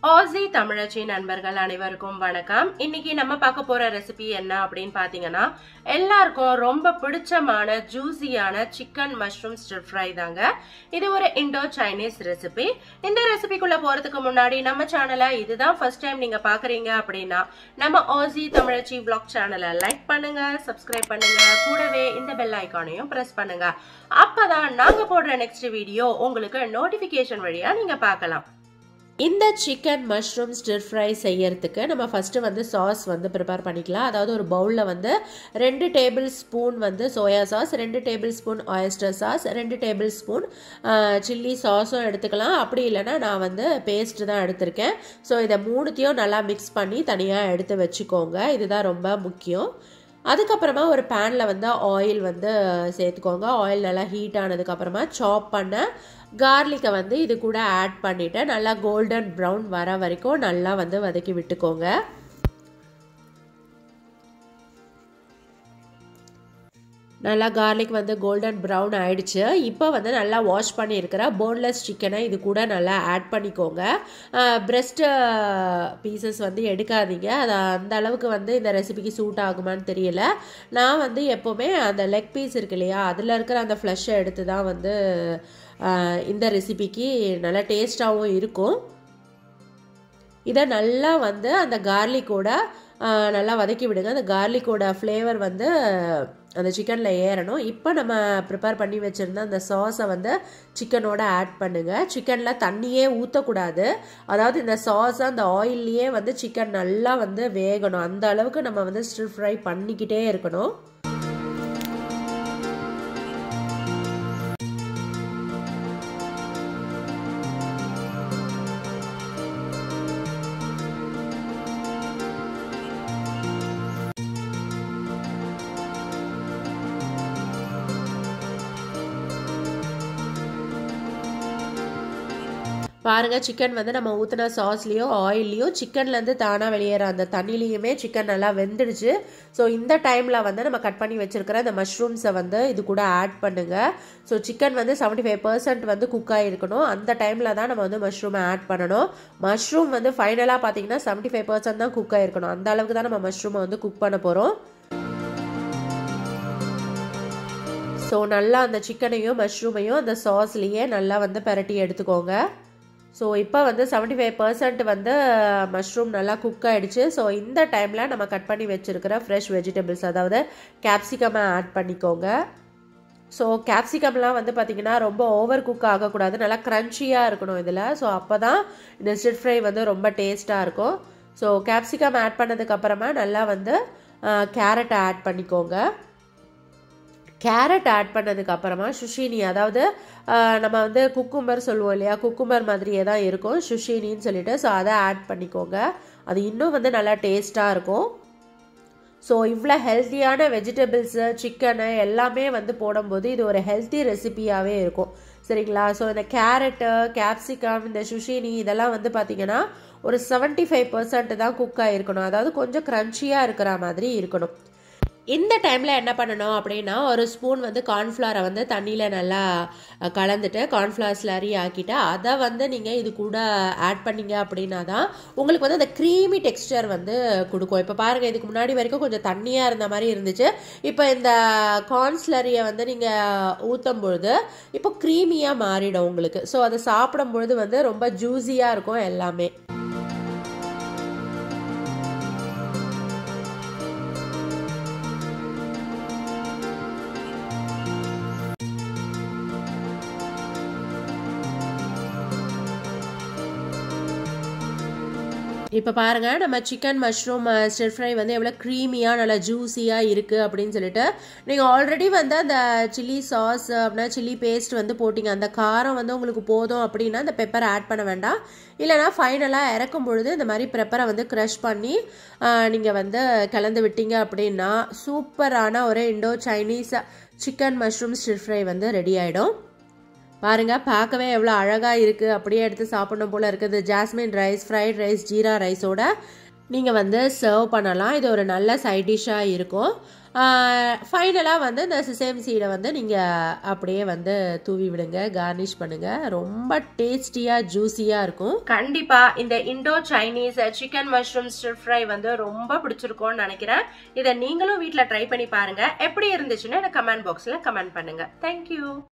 ஆசி தமிழச்சி நண்பர்கள் அனைவருக்கும் வணக்கம் இன்னைக்கு நம்ம பார்க்க போற ரெசிபி என்ன அப்படின்னு பாத்தீங்கன்னா எல்லாருக்கும் ரொம்ப பிடிச்சமான ஜூசியான சிக்கன் மஷ்ரூம் ஸ்டிர் ஃப்ரை தாங்க இது ஒரு இண்டோ சைனீஸ் ரெசிபி இந்த ரெசிபிக்குள்ள போறதுக்கு முன்னாடி நம்ம சேனலை இதுதான் ஃபர்ஸ்ட் டைம் நீங்க பாக்குறீங்க அப்படின்னா நம்ம ஆசி தமிழச்சி vlog சேனலை லைக் பண்ணுங்க சப்ஸ்கிரைப் பண்ணுங்க கூடவே இந்த பெல் ஐக்கானையும் பிரஸ் பண்ணுங்க அப்பதான் நாங்க போடுற நெக்ஸ்ட் வீடியோ உங்களுக்கு நோட்டிபிகேஷன் வழியா நீங்க பார்க்கலாம் இந்த சிக்கன் மஷ்ரூம் ஸ்டிர் ஃப்ரை செய்யறதுக்கு நம்ம ஃபஸ்ட்டு வந்து சாஸ் வந்து ப்ரிப்பேர் பண்ணிக்கலாம் அதாவது ஒரு பவுலில் வந்து ரெண்டு டேபிள் ஸ்பூன் வந்து சோயா சாஸ் ரெண்டு டேபிள் ஸ்பூன் ஆயஸ்டர் சாஸ் ரெண்டு டேபிள் ஸ்பூன் சில்லி சாஸும் எடுத்துக்கலாம் அப்படி இல்லைன்னா நான் வந்து பேஸ்ட் தான் எடுத்திருக்கேன் ஸோ இதை மூணுத்தையும் நல்லா மிக்ஸ் பண்ணி தனியாக எடுத்து வச்சுக்கோங்க இதுதான் ரொம்ப முக்கியம் அதுக்கப்புறமா ஒரு பேனில் வந்து ஆயில் வந்து சேர்த்துக்கோங்க ஆயில் நல்லா ஹீட் ஆனதுக்கப்புறமா சாப் பண்ண கார்லிக்கை வந்து இது கூட ஆட் பண்ணிவிட்டு நல்லா கோல்டன் ப்ரௌன் வர வரைக்கும் நல்லா வந்து வதக்கி விட்டுக்கோங்க நல்லா கார்லிக் வந்து கோல்டன் ப்ரௌன் ஆயிடுச்சு இப்போ வந்து நல்லா வாஷ் பண்ணியிருக்கிற போன்லெஸ் சிக்கனை இது கூட நல்லா ஆட் பண்ணிக்கோங்க பிரெஸ்ட் பீசஸ் வந்து எடுக்காதீங்க அது அந்த அளவுக்கு வந்து இந்த ரெசிபிக்கு சூட் ஆகுமான்னு தெரியல நான் வந்து எப்போவுமே அந்த லெக் பீஸ் இருக்கு இல்லையா அதில் இருக்கிற அந்த ஃப்ளஷை எடுத்து தான் வந்து இந்த ரெசிபிக்கு நல்லா டேஸ்ட்டாகவும் இருக்கும் இதை நல்லா வந்து அந்த கார்லிக்கோட நல்லா வதக்கி விடுங்க அந்த கார்லிக்கோட ஃப்ளேவர் வந்து அந்த சிக்கனில் ஏறணும் இப்போ நம்ம ப்ரிப்பேர் பண்ணி வச்சுருந்த அந்த சாஸை வந்து சிக்கனோட ஆட் பண்ணுங்கள் சிக்கனில் தண்ணியே ஊற்றக்கூடாது அதாவது இந்த சாஸ் அந்த ஆயில்லையே வந்து சிக்கன் நல்லா வந்து வேகணும் அந்த அளவுக்கு நம்ம வந்து ஸ்டிர் ஃப்ரை பண்ணிக்கிட்டே இருக்கணும் பாருங்கள் சிக்கன் வந்து நம்ம ஊற்றின சாஸ்லேயோ ஆயில்லையோ சிக்கன்லேருந்து தானாக வெளியேற அந்த தண்ணிலையுமே சிக்கன் நல்லா வெந்துடுச்சு ஸோ இந்த டைமில் வந்து நம்ம கட் பண்ணி வச்சுருக்கிற இந்த மஷ்ரூம்ஸை வந்து இது கூட ஆட் பண்ணுங்கள் ஸோ சிக்கன் வந்து செவன்ட்டி ஃபைவ் பர்சன்ட் வந்து குக் ஆகிருக்கணும் அந்த டைமில் தான் நம்ம வந்து மஷ்ரூமை ஆட் பண்ணணும் மஷ்ரூம் வந்து ஃபைனலாக பார்த்தீங்கன்னா செவன்ட்டி ஃபைவ் பர்சன்ட் தான் குக் ஆகிருக்கணும் அந்த அளவுக்கு தான் நம்ம மஷ்ரூமை வந்து குக் பண்ண போகிறோம் ஸோ நல்லா அந்த சிக்கனையும் மஷ்ரூமையும் அந்த சாஸ்லேயே நல்லா வந்து பரட்டி எடுத்துக்கோங்க ஸோ இப்போ வந்து செவன்ட்டி ஃபைவ் பர்சன்ட் வந்து மஷ்ரூம் நல்லா குக் ஆகிடுச்சு ஸோ இந்த டைமில் நம்ம கட் பண்ணி வச்சுருக்கிற ஃப்ரெஷ் வெஜிடபிள்ஸ் அதாவது கேப்சிகமை ஆட் பண்ணிக்கோங்க ஸோ கேப்சிகம்லாம் வந்து பார்த்திங்கன்னா ரொம்ப ஓவர் குக் ஆகக்கூடாது நல்லா க்ரன்ச்சியாக இருக்கணும் இதில் ஸோ அப்போ தான் இந்த ஸ்டிட் ஃப்ரை வந்து ரொம்ப டேஸ்ட்டாக இருக்கும் ஸோ கேப்சிகம் ஆட் பண்ணதுக்கப்புறமா நல்லா வந்து கேரட்டை ஆட் பண்ணிக்கோங்க கேரட் ஆட் பண்ணதுக்கு அப்புறமா சுஷினி அதாவது நம்ம வந்து குக்கும்பர் சொல்லுவோம் இல்லையா குக்கும்பர் மாதிரியே தான் இருக்கும் சுஷினின்னு சொல்லிட்டு ஸோ அதை ஆட் பண்ணிக்கோங்க அது இன்னும் வந்து நல்லா டேஸ்ட்டாக இருக்கும் ஸோ இவ்வளோ ஹெல்த்தியான வெஜிடபிள்ஸு சிக்கனு எல்லாமே வந்து போடும்போது இது ஒரு ஹெல்த்தி ரெசிபியாகவே இருக்கும் சரிங்களா ஸோ இந்த கேரட்டு கேப்சிகம் இந்த சுஷினி இதெல்லாம் வந்து பார்த்திங்கன்னா ஒரு செவன்ட்டி ஃபைவ் பர்சன்ட் தான் குக் ஆகிருக்கணும் அதாவது கொஞ்சம் க்ரன்ச்சியாக இருக்கிற மாதிரி இருக்கணும் இந்த டைமில் என்ன பண்ணணும் அப்படின்னா ஒரு ஸ்பூன் வந்து கார்ன்ஃப்ளவரை வந்து தண்ணியில் நல்லா கலந்துட்டு கார்ன்ஃப்ளவர் ஸ்லரி ஆக்கிட்டு அதை வந்து நீங்கள் இது கூட ஆட் பண்ணீங்க அப்படின்னா தான் உங்களுக்கு வந்து அந்த க்ரீமி டெக்ஸ்டர் வந்து கொடுக்கும் இப்போ பாருங்கள் இதுக்கு முன்னாடி வரைக்கும் கொஞ்சம் தண்ணியாக இருந்த மாதிரி இருந்துச்சு இப்போ இந்த கார்ன் ஸ்லரியை வந்து நீங்கள் ஊற்றும் பொழுது இப்போ க்ரீமியாக மாறிடும் உங்களுக்கு ஸோ அதை சாப்பிடும் பொழுது வந்து ரொம்ப ஜூஸியாக இருக்கும் எல்லாமே இப்போ பாருங்கள் நம்ம சிக்கன் மஷ்ரூம் ஸ்டிர் ஃப்ரை வந்து எவ்வளோ க்ரீமியாக நல்லா ஜூஸியாக இருக்குது அப்படின்னு சொல்லிட்டு நீங்கள் ஆல்ரெடி வந்து அந்த சில்லி சாஸ் அப்படின்னா சில்லி பேஸ்ட் வந்து போட்டிங்க அந்த காரம் வந்து உங்களுக்கு போதும் அப்படின்னா அந்த பெப்பரை ஆட் பண்ண வேண்டாம் இல்லைனா ஃபைனலாக இறக்கும் பொழுது இந்த மாதிரி பெப்பரை வந்து க்ரஷ் பண்ணி நீங்கள் வந்து கலந்து விட்டீங்க அப்படின்னா சூப்பரான ஒரு Indo Chinese chicken mushroom stir fry வந்து ரெடி ஆகிடும் பாருங்க பார்க்கவே எவ்வளோ அழகாக இருக்குது அப்படியே எடுத்து சாப்பிடணும் போல் இருக்குது jasmine rice fried rice jeera ரைஸோட நீங்கள் வந்து சர்வ் பண்ணலாம் இது ஒரு நல்ல சைட் டிஷ்ஷாக இருக்கும் ஃபைனலாக வந்து இந்த சிசேம் சீடை வந்து நீங்கள் அப்படியே வந்து தூவி விடுங்க கார்னிஷ் பண்ணுங்கள் ரொம்ப டேஸ்டியாக ஜூஸியாக இருக்கும் கண்டிப்பா இந்த Indo Chinese chicken mushroom stir fry வந்து ரொம்ப பிடிச்சிருக்கும்னு நினைக்கிறேன் இதை நீங்களும் வீட்டில் ட்ரை பண்ணி பாருங்க எப்படி இருந்துச்சுன்னு எனக்கு கமெண்ட் பாக்ஸில் கமெண்ட் பண்ணுங்க தேங்க்யூ